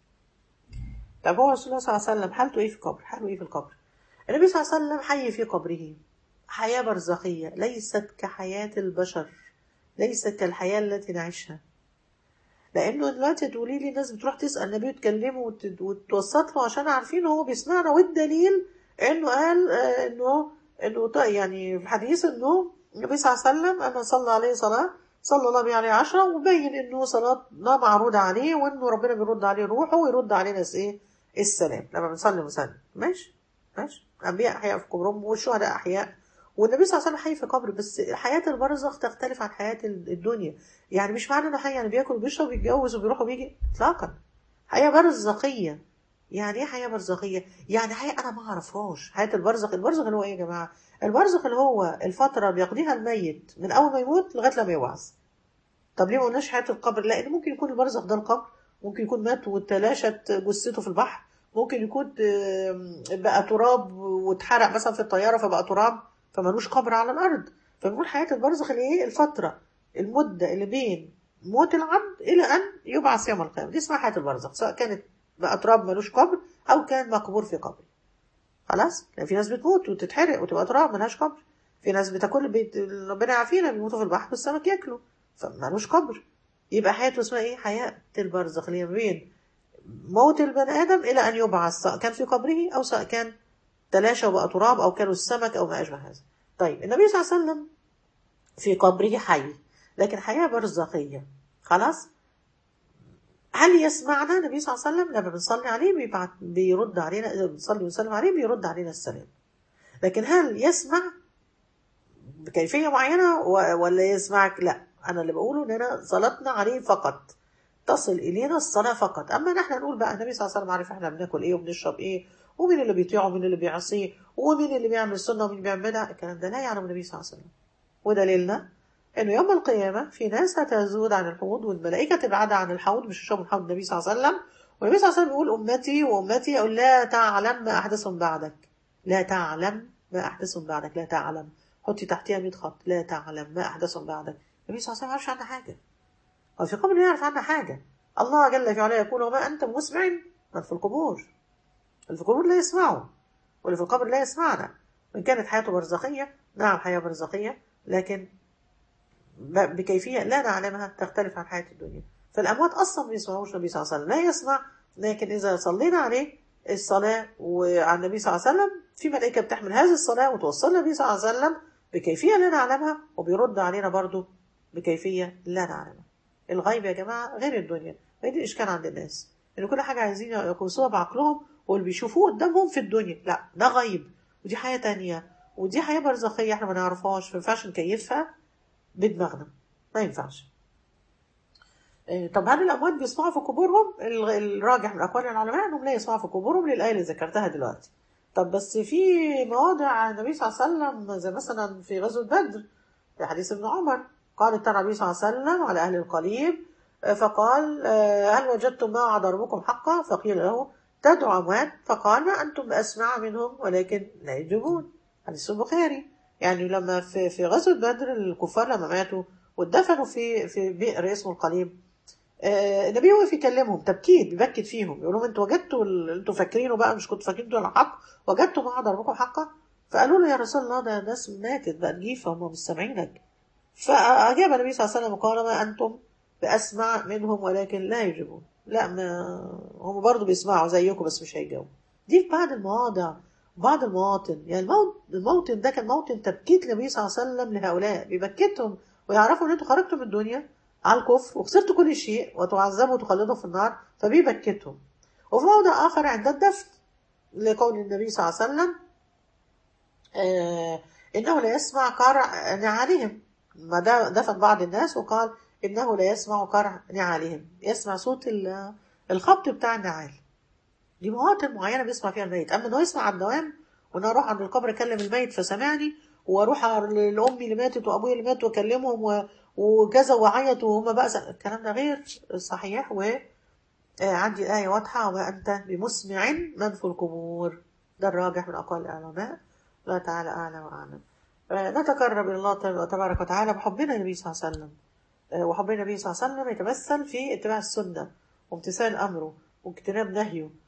طب هو رسول الله صلى الله عليه وسلم حالته إيه في القبر؟ حاله إيه في القبر؟ النبي صلى الله عليه وسلم حي في قبره حياة برزخية ليست كحياة البشر ليست كالحياة التي نعيشها لانه دلوقتي تقولي لي ناس بتروح تسال النبي وتكلمه وت- وتوسط له عشان عارفين هو بيسمعنا والدليل انه قال آه، انه انه ط- يعني في الحديث انه النبي صلى الله عليه وسلم انا صلى عليه صلاه صلى الله عليه عشرة وبين انه صلاتنا معروضه عليه وانه ربنا بيرد عليه روحه ويرد علينا س- ايه السلام لما بنصلي ونسلم ماشي ماشي انبياء احياء في قبورهم والشهداء احياء والنبي صلى الله عليه وسلم حي في قبر بس حياة البرزخ تختلف عن حياة الدنيا يعني مش معنى انه حي يعني بياكل وبيشرب وبيتجوز وبيروح وبيجي اطلاقا حياة برزخية يعني ايه حياة برزخية؟ يعني حياة انا ما اعرفهاش حياة البرزخ البرزخ اللي هو ايه يا جماعة؟ البرزخ اللي هو الفترة بيقضيها الميت من اول ما يموت لغاية لما يوعظ طب ليه ما قلناش حياة القبر؟ لان ممكن يكون البرزخ ده القبر ممكن يكون مات وتلاشت جثته في البحر ممكن يكون آم، بقى تراب واتحرق مثلا في الطيارة فبقى تراب فمالوش قبر على الارض فبنقول حياة البرزخ اللي هي الفترة المدة اللي بين موت العبد إلى أن يبعث يوم القيامة دي اسمها حياة البرزخ سواء كانت بقى تراب ملوش قبر أو كان مقبور في قبر خلاص يعني في ناس بتموت وتتحرق وتبقى تراب ملهاش قبر في ناس بتاكل بيت ربنا يعافينا بيموتوا في البحر والسمك ياكلوا فمالوش قبر يبقى حياته اسمها ايه حياة البرزخ اللي هي بين موت البني آدم إلى أن يبعث سواء كان في قبره أو سواء كان تلاشى وبقى تراب أو كانوا السمك أو ما أشبه هذا طيب النبي صلى الله عليه وسلم في قبره حي لكن حياة برزخية خلاص هل يسمعنا النبي صلى الله عليه وسلم لما بنصلي عليه بيبعت بيرد علينا إذا بنصلي ونسلم عليه بيرد علينا السلام لكن هل يسمع بكيفية معينة و- ولا يسمعك لا أنا اللي بقوله إن أنا صلاتنا عليه فقط تصل إلينا الصلاة فقط أما نحن نقول بقى النبي صلى الله عليه وسلم عارف إحنا بناكل إيه وبنشرب إيه ومين اللي بيطيعه ومين اللي بيعصيه ومين اللي بيعمل السنة ومين بيعملها الكلام ده لا يعلم النبي صلى الله عليه وسلم ودليلنا انه يوم القيامه في ناس هتزود عن الحوض والملائكه تبعد عن الحوض مش يشربوا من حوض النبي صلى الله عليه وسلم والنبي صلى الله عليه وسلم يقول امتي وامتي يقول لا تعلم ما احدثهم بعدك لا تعلم ما احدثهم بعدك لا تعلم حطي تحتها 100 خط لا تعلم ما احدثهم بعدك النبي صلى الله عليه وسلم ما يعرفش عنها حاجه هو في قبر لا يعرف عنها حاجه الله جل في علاه يقول وما انت مسمع من في القبور اللي في القبور لا يسمعوا واللي في القبر لا يسمعنا وان كانت حياته برزخيه نعم حياه برزخيه لكن ب- بكيفية لا نعلمها تختلف عن حياة الدنيا فالأموات أصلا ما بيسمعوش النبي صلى الله عليه وسلم لا يسمع لكن إذا صلينا عليه الصلاة وعلى النبي صلى الله عليه وسلم في ملائكة بتحمل هذه الصلاة وتوصل النبي صلى الله عليه وسلم بكيفية لا نعلمها وبيرد علينا برضو بكيفية لا نعلمها الغيب يا جماعة غير الدنيا ما دي الإشكال عند الناس إن كل حاجة عايزين يقوسوها بعقلهم واللي بيشوفوه قدامهم في الدنيا لا ده غيب ودي حياة تانية ودي حياة برزخية احنا ما نعرفهاش ما ينفعش نكيفها بدماغنا ما ينفعش إيه، طب هل الأموات بيسمعوا في قبورهم؟ ال- الراجح من أقوال العلماء إنهم لا يسمعوا في قبورهم للآية اللي ذكرتها دلوقتي. طب بس في مواضع النبي صلى الله عليه وسلم زي مثلا في غزوة بدر في حديث ابن عمر قال اتى النبي صلى الله عليه وسلم على أهل القليب آه، فقال آه، هل وجدتم ما وعد ربكم حقا؟ فقيل له تدعو أموات فقال ما أنتم بأسمع منهم ولكن لا يجيبون حديث البخاري يعني لما في في غزوة بدر الكفار لما ماتوا واتدفنوا في في بئر اسمه القليب آه، النبي وقف يكلمهم تبكيت بيبكت فيهم يقول لهم انتوا وجدتوا ال- انتوا فاكرينه بقى مش كنتوا فاكرين دول حق وجدتوا ما وعد ربكم حقا فقالوا له يا رسول الله ده ناس ماتت بقى نجيفه هم مش سامعينك فأجاب النبي صلى الله عليه وسلم وقال ما أنتم بأسمع منهم ولكن لا يجيبون لا ما هم برضو بيسمعوا زيكم بس مش هيجاوبوا دي في بعض المواضع بعض المواطن يعني الموت الموطن ده كان موطن تبكيت النبي صلى الله عليه وسلم لهؤلاء بيبكتهم ويعرفوا ان انتوا خرجتوا من الدنيا على الكفر وخسرتوا كل شيء وتعذبوا وتخلدوا في النار فبيبكتهم وفي موضع آخر عند الدفن لقول النبي صلى الله عليه وسلم آه إنه لا يسمع قرع نعالهم ما ده دفن بعض الناس وقال إنه لا يسمع قرع نعالهم يسمع صوت ال- الخبط بتاع النعال دي مواطن معينة بيسمع فيها الميت أما إنه يسمع على الدوام وأنا أروح عند القبر أكلم الميت فسمعني وأروح لأمي اللي ماتت وأبويا اللي مات وأكلمهم و- وكذا وأعيط وهم بقى س- الكلام ده غير صحيح و آه، عندي آية واضحة وما أنت بمسمع من في القبور ده الراجح من أقوال العلماء الله تعالى أعلى وأعلم آه، نتقرب إلى الله تبارك وتعالى بحبنا النبي صلى الله عليه وسلم آه، وحب النبي صلى الله عليه وسلم يتمثل في اتباع السنة وامتثال أمره واجتناب نهيه